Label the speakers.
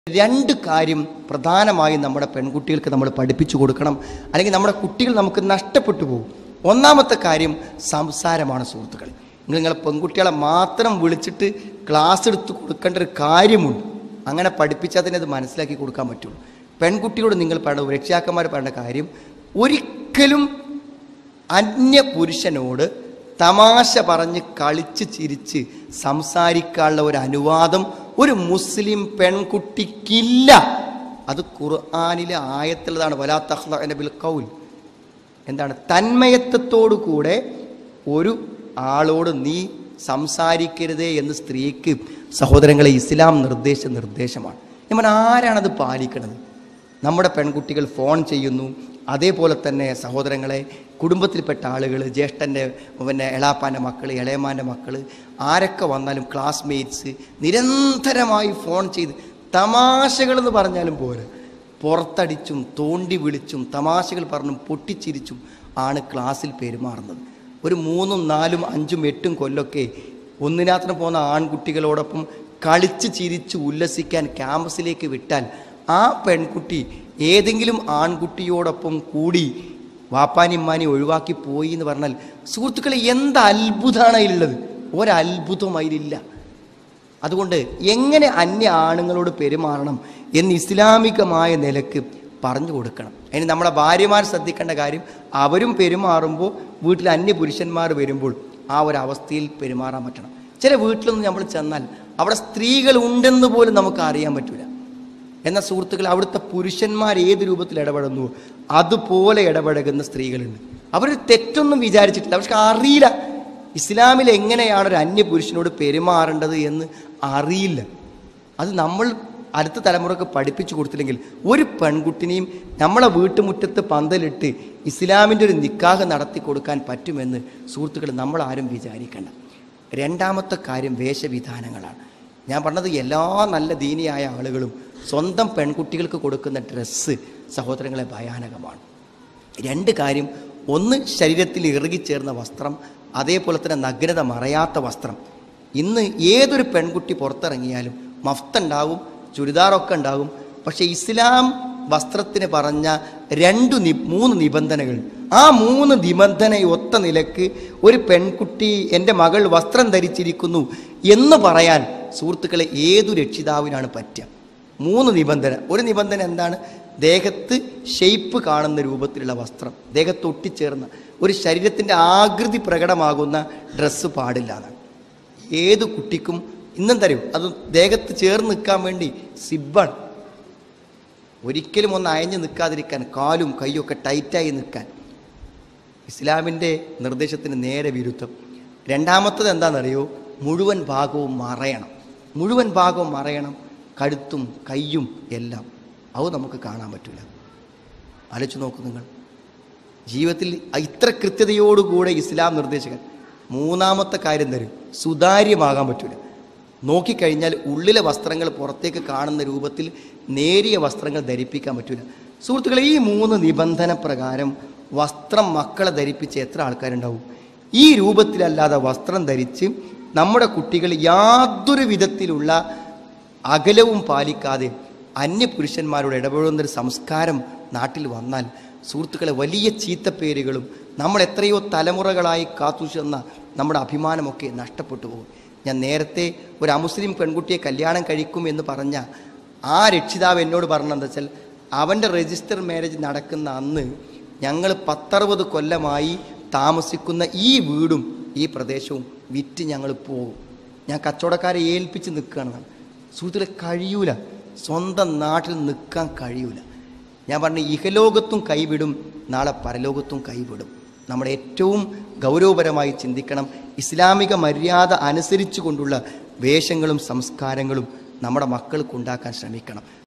Speaker 1: രണ്ട് കാര്യം പ്രധാനമായും നമ്മുടെ പെൺകുട്ടികൾക്ക് നമ്മൾ പഠിപ്പിച്ചു കൊടുക്കണം അല്ലെങ്കിൽ നമ്മുടെ കുട്ടികൾ നമുക്ക് നഷ്ടപ്പെട്ടു പോകും ഒന്നാമത്തെ കാര്യം സംസാരമാണ് സുഹൃത്തുക്കൾ നിങ്ങൾ നിങ്ങളെ പെൺകുട്ടികളെ മാത്രം വിളിച്ചിട്ട് ക്ലാസ് എടുത്ത് കൊടുക്കേണ്ട ഒരു കാര്യമുണ്ട് അങ്ങനെ പഠിപ്പിച്ചാൽ തന്നെ അത് മനസ്സിലാക്കി കൊടുക്കാൻ പറ്റുള്ളൂ പെൺകുട്ടിയോട് നിങ്ങൾ പറയേണ്ട രക്ഷിതാക്കന്മാർ പറയേണ്ട കാര്യം ഒരിക്കലും അന്യ പുരുഷനോട് തമാശ പറഞ്ഞ് കളിച്ച് ചിരിച്ച് സംസാരിക്കാനുള്ള ഒരു അനുവാദം ഒരു മുസ്ലിം പെൺകുട്ടിക്കില്ല അത് ഖുർആാനിലെ ആയത്തുള്ളതാണ് വലാ തഹ്ല ബിൽ കൗൽ എന്താണ് തന്മയത്വത്തോടു കൂടെ ഒരു ആളോട് നീ സംസാരിക്കരുതേ എന്ന് സ്ത്രീക്ക് സഹോദരങ്ങളെ ഇസ്ലാം നിർദ്ദേശ നിർദ്ദേശമാണ് ഞാൻ പറഞ്ഞ ആരാണത് പാലിക്കണത് നമ്മുടെ പെൺകുട്ടികൾ ഫോൺ ചെയ്യുന്നു അതേപോലെ തന്നെ സഹോദരങ്ങളെ കുടുംബത്തിൽപ്പെട്ട ആളുകൾ ജ്യേഷ്ഠൻ്റെ പിന്നെ എളാപ്പാൻ്റെ മക്കൾ ഇളയമാൻ്റെ മക്കൾ ആരൊക്കെ വന്നാലും ക്ലാസ്മേറ്റ്സ് നിരന്തരമായി ഫോൺ ചെയ്ത് തമാശകളെന്ന് പറഞ്ഞാലും പോരെ പുറത്തടിച്ചും തോണ്ടി വിളിച്ചും തമാശകൾ പറഞ്ഞും പൊട്ടിച്ചിരിച്ചും ആണ് ക്ലാസ്സിൽ പെരുമാറുന്നത് ഒരു മൂന്നും നാലും അഞ്ചും എട്ടും കൊല്ലൊക്കെ ഒന്നിനാത്രം പോകുന്ന ആൺകുട്ടികളോടൊപ്പം കളിച്ച് ചിരിച്ച് ഉല്ലസിക്കാൻ ക്യാമ്പസിലേക്ക് വിട്ടാൽ ആ പെൺകുട്ടി ഏതെങ്കിലും ആൺകുട്ടിയോടൊപ്പം കൂടി വാപ്പാനിമ്മാനി ഒഴിവാക്കി പോയി എന്ന് പറഞ്ഞാൽ സുഹൃത്തുക്കളെ എന്ത് അത്ഭുതമാണ് അതിലുള്ളത് ഒരത്ഭുതം അതിലില്ല അതുകൊണ്ട് എങ്ങനെ അന്യ ആണുങ്ങളോട് പെരുമാറണം എന്ന് ഇസ്ലാമികമായ നിലക്ക് പറഞ്ഞു കൊടുക്കണം അതിന് നമ്മളെ ഭാര്യമാർ ശ്രദ്ധിക്കേണ്ട കാര്യം അവരും പെരുമാറുമ്പോൾ വീട്ടിൽ അന്യ പുരുഷന്മാർ വരുമ്പോൾ ആ ഒരു അവസ്ഥയിൽ പെരുമാറാൻ പറ്റണം ചില വീട്ടിലൊന്നും നമ്മൾ ചെന്നാൽ അവിടെ സ്ത്രീകൾ ഉണ്ടെന്ന് പോലും നമുക്ക് അറിയാൻ പറ്റില്ല എന്നാൽ സുഹൃത്തുക്കൾ അവിടുത്തെ പുരുഷന്മാർ ഏത് രൂപത്തിൽ ഇടപെടുന്നു അതുപോലെ ഇടപഴകുന്ന സ്ത്രീകളുണ്ട് അവർ തെറ്റൊന്നും വിചാരിച്ചിട്ടില്ല അവർക്ക് അറിയില്ല ഇസ്ലാമിൽ എങ്ങനെയാണ് ഒരു അന്യ പുരുഷനോട് പെരുമാറേണ്ടത് എന്ന് അറിയില്ല അത് നമ്മൾ അടുത്ത തലമുറക്ക് പഠിപ്പിച്ചു കൊടുത്തില്ലെങ്കിൽ ഒരു പെൺകുട്ടിനെയും നമ്മളെ വീട്ടുമുറ്റത്ത് പന്തലിട്ട് ഇസ്ലാമിൻ്റെ ഒരു നിക്കാഹ് നടത്തി കൊടുക്കാൻ പറ്റുമെന്ന് സുഹൃത്തുക്കൾ നമ്മൾ ആരും വിചാരിക്കേണ്ട രണ്ടാമത്തെ കാര്യം വേഷവിധാനങ്ങളാണ് ഞാൻ പറഞ്ഞത് എല്ലാ നല്ല ദീനിയായ ആളുകളും സ്വന്തം പെൺകുട്ടികൾക്ക് കൊടുക്കുന്ന ഡ്രസ്സ് സഹോദരങ്ങളെ ഭയാനകമാണ് രണ്ട് കാര്യം ഒന്ന് ശരീരത്തിൽ ഇറുകിച്ചേർന്ന വസ്ത്രം അതേപോലെ തന്നെ നഗ്നത മറയാത്ത വസ്ത്രം ഇന്ന് ഏതൊരു പെൺകുട്ടി പുറത്തിറങ്ങിയാലും മഫ്തുണ്ടാവും ചുരിദാറൊക്കെ ഉണ്ടാകും പക്ഷേ ഇസ്ലാം വസ്ത്രത്തിന് പറഞ്ഞ രണ്ടു നി മൂന്ന് നിബന്ധനകൾ ആ മൂന്ന് നിബന്ധന ഒത്ത നിലക്ക് ഒരു പെൺകുട്ടി എൻ്റെ മകൾ വസ്ത്രം ധരിച്ചിരിക്കുന്നു എന്ന് പറയാൻ സുഹൃത്തുക്കളെ ഏതു രക്ഷിതാവിനാണ് പറ്റുക മൂന്ന് നിബന്ധന ഒരു നിബന്ധന എന്താണ് ദേഹത്ത് ഷെയ്പ്പ് കാണുന്ന രൂപത്തിലുള്ള വസ്ത്രം ദേഹത്ത് ഒട്ടിച്ചേർന്ന ഒരു ശരീരത്തിൻ്റെ ആകൃതി പ്രകടമാകുന്ന ഡ്രസ്സ് പാടില്ല എന്നാണ് ഏത് കുട്ടിക്കും ഇന്നും തരും അത് ദേഹത്ത് ചേർന്ന് നിൽക്കാൻ വേണ്ടി സിബാണ് ഒരിക്കലും ഒന്ന് അയഞ്ഞു നിൽക്കാതിരിക്കാൻ കാലും കൈയൊക്കെ ടൈറ്റായി നിൽക്കാൻ ഇസ്ലാമിൻ്റെ നിർദ്ദേശത്തിന് നേരെ വിരുദ്ധം രണ്ടാമത്തത് എന്താണെന്നറിയോ മുഴുവൻ ഭാഗവും മറയണം മുഴുവൻ ഭാഗവും മറയണം കഴുത്തും കയ്യും എല്ലാം അത് നമുക്ക് കാണാൻ പറ്റില്ല ആലോചിച്ച് നോക്കൂ നിങ്ങൾ ജീവിതത്തിൽ ഇത്ര കൃത്യതയോടുകൂടെ ഇസ്ലാം നിർദ്ദേശകൻ മൂന്നാമത്തെ കാര്യം തരും സുതാര്യമാകാൻ പറ്റില്ല നോക്കിക്കഴിഞ്ഞാൽ ഉള്ളിലെ വസ്ത്രങ്ങൾ പുറത്തേക്ക് കാണുന്ന രൂപത്തിൽ നേരിയ വസ്ത്രങ്ങൾ ധരിപ്പിക്കാൻ പറ്റില്ല സുഹൃത്തുക്കളെ ഈ മൂന്ന് നിബന്ധന പ്രകാരം വസ്ത്രം മക്കളെ ധരിപ്പിച്ച് എത്ര ആൾക്കാരുണ്ടാവും ഈ രൂപത്തിലല്ലാതെ വസ്ത്രം ധരിച്ച് നമ്മുടെ കുട്ടികൾ യാതൊരു വിധത്തിലുള്ള അകലവും പാലിക്കാതെ അന്യ പുരുഷന്മാരോട് ഇടപെടുന്നൊരു സംസ്കാരം നാട്ടിൽ വന്നാൽ സുഹൃത്തുക്കളെ വലിയ ചീത്തപ്പേരുകളും നമ്മൾ എത്രയോ തലമുറകളായി കാത്തുചെന്ന നമ്മുടെ അഭിമാനമൊക്കെ നഷ്ടപ്പെട്ടു പോകും ഞാൻ നേരത്തെ ഒരു അമുസ്ലിം പെൺകുട്ടിയെ കല്യാണം കഴിക്കും എന്ന് പറഞ്ഞ ആ രക്ഷിതാവ് എന്നോട് പറഞ്ഞതെന്ന് വെച്ചാൽ അവൻ്റെ രജിസ്റ്റർ മാരേജ് നടക്കുന്ന അന്ന് ഞങ്ങൾ പത്തറുപത് കൊല്ലമായി താമസിക്കുന്ന ഈ വീടും ഈ പ്രദേശവും വിറ്റ് ഞങ്ങൾ പോകും ഞാൻ കച്ചവടക്കാരെ ഏൽപ്പിച്ച് നിൽക്കുകയാണ് സുഹൃത്തുക്കളെ കഴിയൂല സ്വന്തം നാട്ടിൽ നിൽക്കാൻ കഴിയൂല ഞാൻ പറഞ്ഞു ഇഹലോകത്തും കൈവിടും നാളെ പരലോകത്തും കൈവിടും നമ്മൾ ഏറ്റവും ഗൗരവപരമായി ചിന്തിക്കണം ഇസ്ലാമിക മര്യാദ അനുസരിച്ചു കൊണ്ടുള്ള വേഷങ്ങളും സംസ്കാരങ്ങളും നമ്മുടെ മക്കൾക്ക് ഉണ്ടാക്കാൻ ശ്രമിക്കണം